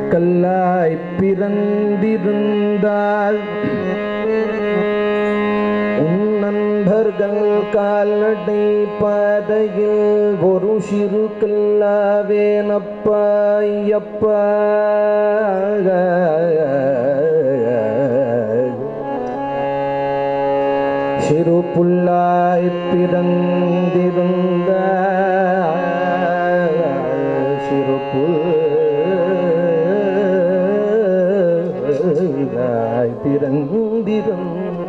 கல்லாய் பிறந்திருந்தால் உன் நண்பர்கள் கால்நடை பாதையில் ஒரு சிறு கல்லாவேனப்பா ஐயப்பா சிறு புல்லாய் பிறந்திருந்த சிறு புல்லாய் பிறந்திருந்த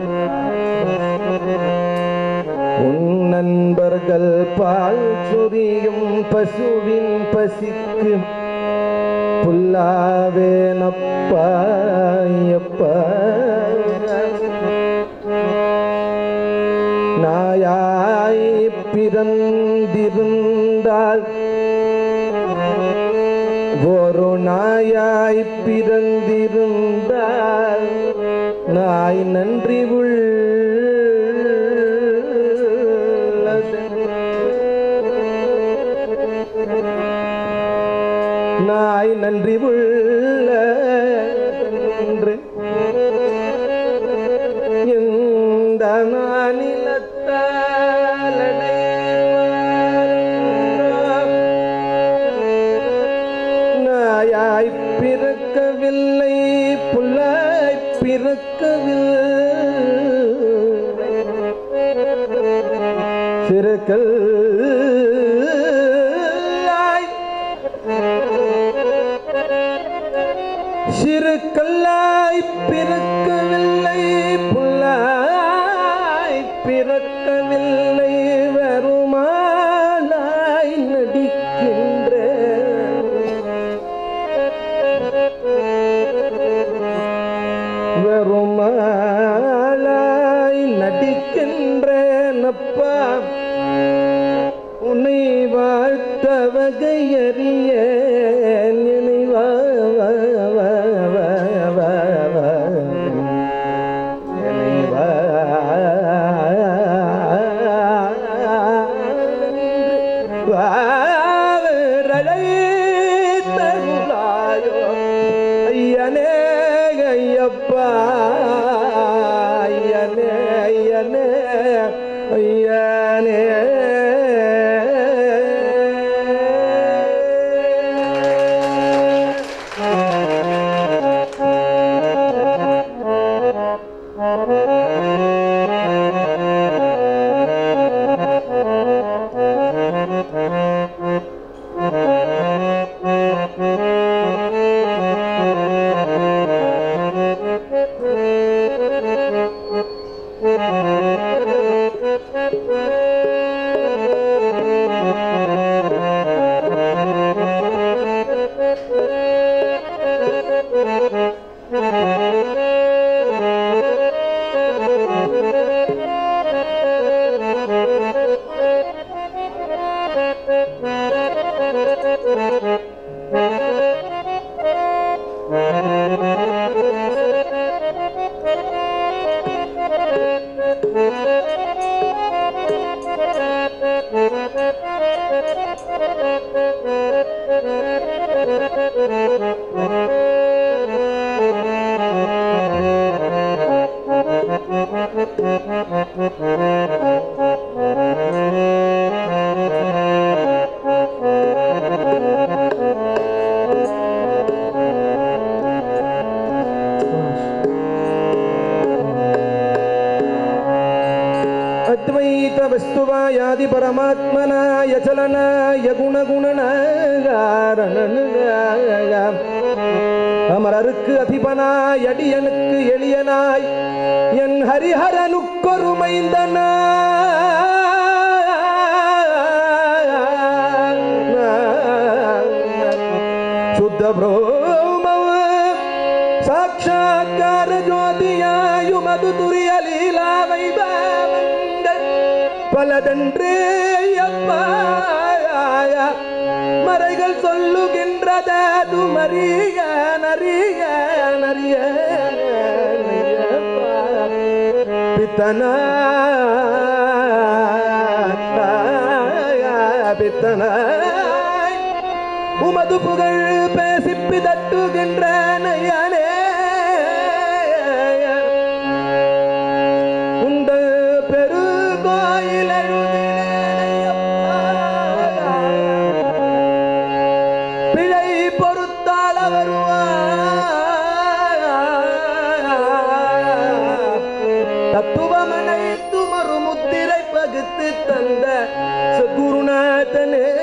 உன் நண்பர்கள் பால் சொரியும் பசுவின் பசிக்கு புல்லாவேனப்பா ஐயப்பா நாயாய் பிறந்திருந்தால் ஒரு நாயாய் பிறந்திருந்தால் நாய் நன்றி உள்ளது நாய் நன்றி உள்ள என்று இந்த நாயாய் பிறக்கவில்லை புல்லாய் பிறக்கவில்லை சிறுக்கள் சிறு கல்லாய் பிறக்கவில்லை புல்லாய் பிறக்கவில்லை வருமானாய் நடிக்கின்ற வருமானாய் நடிக்கின்றனப்பா உன்னை வாழ்த்த வகையறிய நினைவா நினைவா தருளாயோ ஐயனே ஐயப்பா ஐயனே ஐயனே ஐயனே அத்வைத வஸ்துவாயாதி பரமாத்மனாய சலனாய குணகுணனாக அமரருக்கு அதிபனாய் அடியனுக்கு எளியனாய் என் ஹரிஹரனுக்கொரு சுத்த ಬ್ರಹ್ಮವ ಸಾಕ್ಷಾತ್ಕಾರ ಜ್ಯೋತಿಯಾಯು ಮಧು ತುರಿಯ ಲೀಲಾ ವೈಭವಂಗ பலதென்று அப்பாய மறைகள் சொல்லுகின்றதது மறிய நறிய நறிய பித்தனா பித்தனாய் உமது புகழ் பேசி பிதட்டுகின்ற நையனே உந்த பெரு கோயில் பிழை பொறுத்தாள வருவார் தத்துவமனை துமரு முத்திரை பகுத்து தந்த சத்குருநாதனே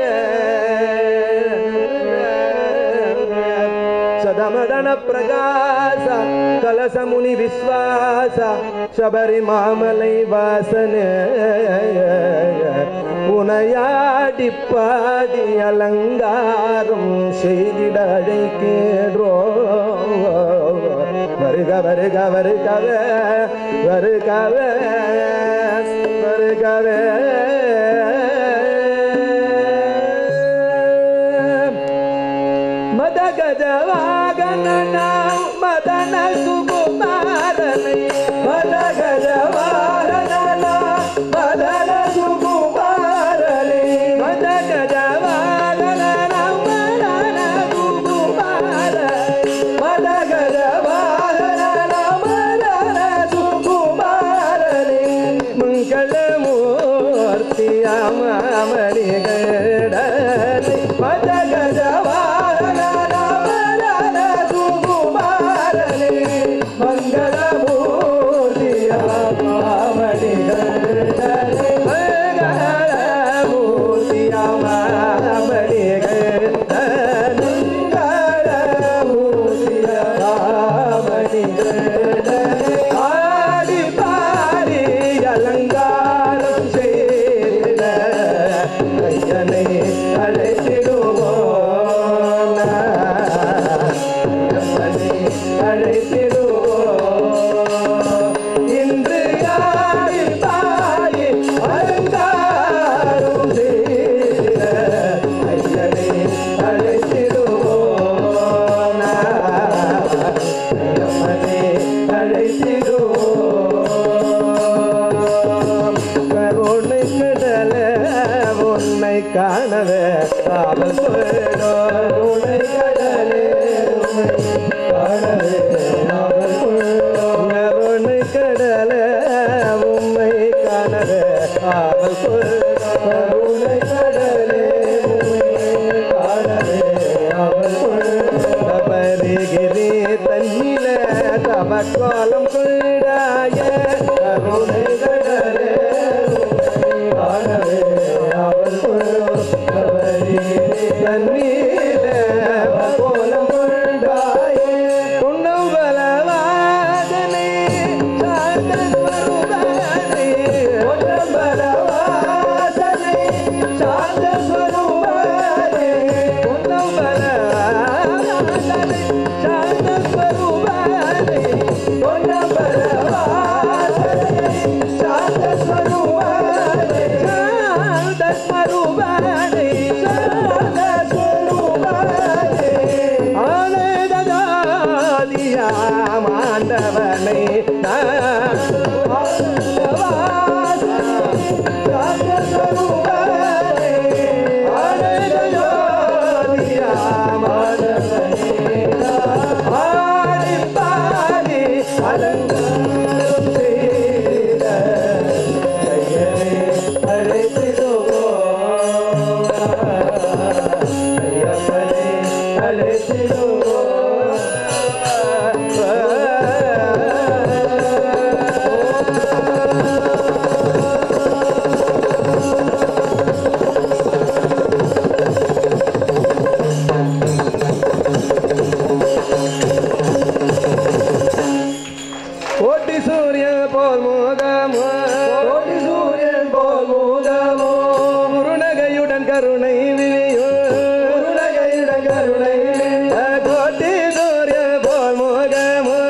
சதமதன பிரகாச கலச முனி விஸ்வாச சபரி மாமலை வாசனே உனையாடி பாடி அலங்காரம் செய்திட அழைக்கிறோ வருக வருக வருகவே வருகவே வருகவே மத கஜவாகன மதன சுகுமாரனை மத கஜவாகன மதன சுகுமாரனை மத கஜவாகன மதன சுகுமாரனை மத கஜவாகன மதன சுகுமாரனை மங்களமூர்த்தி அமணிகடனை மத கஜவாகன மதன சுகுமாரனை மங்களமூர்த்தி அமணிகடனை மங்களமூர்த்தி அமணிகடனை மங்களமூர்த்தி அமணிகடனை ஆடி பாடி அலங்காரம் செய்த ஐயனை அழைத்திடுவோம் ஐயனை அழைத்திடுவோம் இன்று ஆடி பாடி அலங்காரம் செய்த ஐயனை அழைத்திடுவோம் ஐயனை அழைத்திடுவோம் கருணை கடல உன்னை காணவே காவல் போயிடும் கருணை கடலே உன்னை காணவே காவல் போயிடும் கருணை கடல உம்மை காணவே காவல் போயிடும் கருணை கடலே உம்மை காணவே காவல் போயிடும் பரிகிரி தன்னில தவ கோலம் கொண்டாய கருணை கடலே உம்மை காணவே அவள் தன்னில கோலம் கொண்டாய உண்ணம் பலவாதனை சார்ந்த ஸ்வரூபனை உண்ணம் பலவாதனை சார்ந்த ஸ்வரூபனை உண்ணம் பலவாதனை சார்ந்த ஸ்வரூபனை உண்ணம் பலவாதனை சார்ந்த ஸ்வரூபனை சார்ந்த ஸ்வரூபனை சார்ந்த ஸ்வரூபனை ஆனதஜாதியா மாண்டவனை நான் கோட்டி சூரியன் போல் மோகமோ கோட்டி சூரியன் போல் மோகமோ முருணகையுடன் கருணை விழியோ முருணகையுடன் கருணை கோட்டி சூரியன் போல் மோகமோ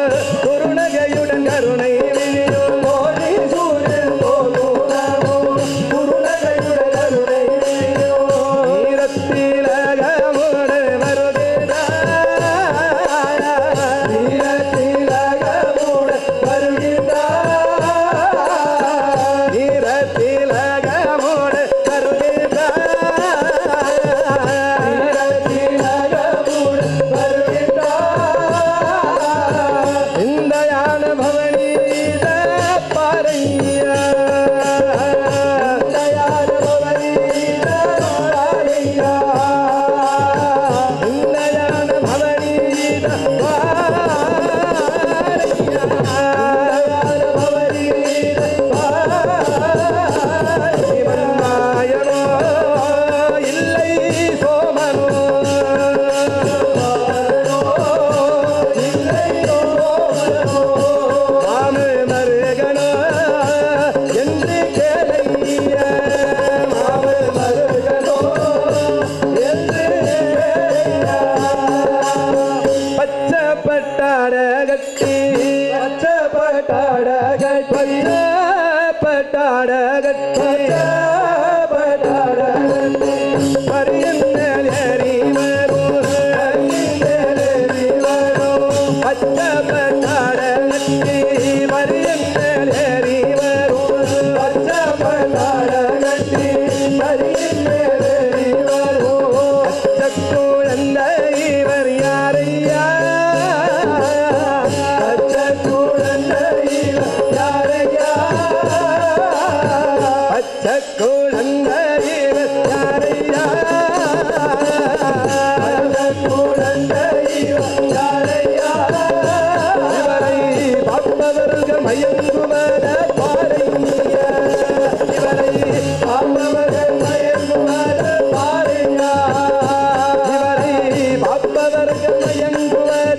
பச்சை பட்டாட கட்டி பச்சை பட்டாட கட்டி பட்டாட கட்டி பட்டாட கட்டி பரியன்னல் ஏறி வரும் ஏறி வரும் பச்சை பட்டாட கட்டி பரியன்னல் ஏறி வரும் பச்சை பட்டாட கட்டி பரியன்னல் ஏறி வரும் அச்சக்குழந்தை இவர் யாரையா அச்சக்குழந்தை இவர் யாரையா அச்சக்குழந்தை இவர் யாரையா அச்சக்குழந்தை இவர் யாரையா இவரை பார்ப்பவர்கள் மயங்குவத பாருங்க இவரை பார்ப்பவர்கள் மயங்குவத பாருங்க இவரை பார்ப்பவர்கள் மயங்குவத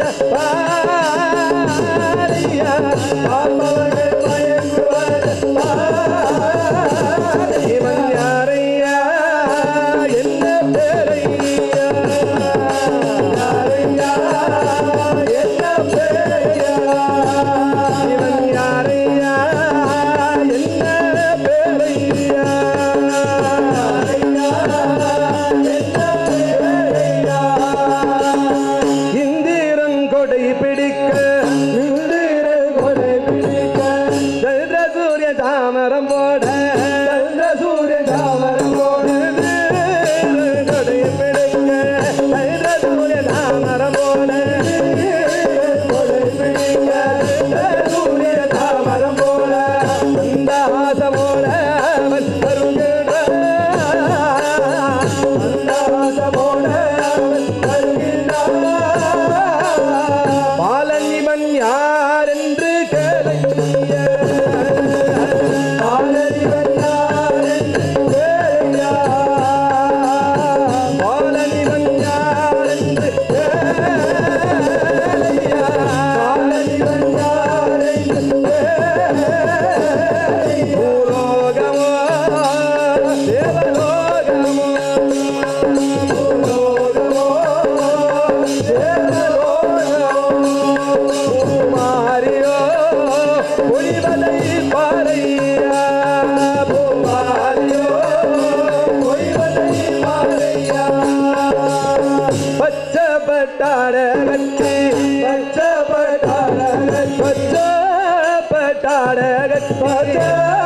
பாருங்க பார்ப்பவர்கள் மயங்குவத பாருங்க இவன் யாரையா என்ன பேரையா யாரையா என்ன பேரையா இவன் யாரையா என்ன பேரையா இந்திரன் கொடை பிடிக்க இந்திரன் கொடை பிடிக்க சந்திர சூரிய தாமரம் போட சந்திர சூரிய தாமரம் போட கொடை பிடிக்க சந்திர சூரிய தாமரம் போட கொடை பிடிக்க சந்திர சூரிய தாமரம் போல அந்த ஆசமோட அவன் வருகிறான் அந்த ஆசமோட அவன் வருகிறான் பாலனிவன் யார் என்று கேளைய பாலனிவன் யார் என்று கேளையா பாலனிவன் யார் என்று கேளையா பாலனிவன் யார் என்று கேளையா பூலோகமோ தேவலோகமோ பூலோகமோ மாறியோ பொழிவதை பாறையா மாறியோ பொழிவதை பாறையா பச்சை பட்டாட கட்டி பச்சை பட்டாட பச்சை பட்டாட கட்டி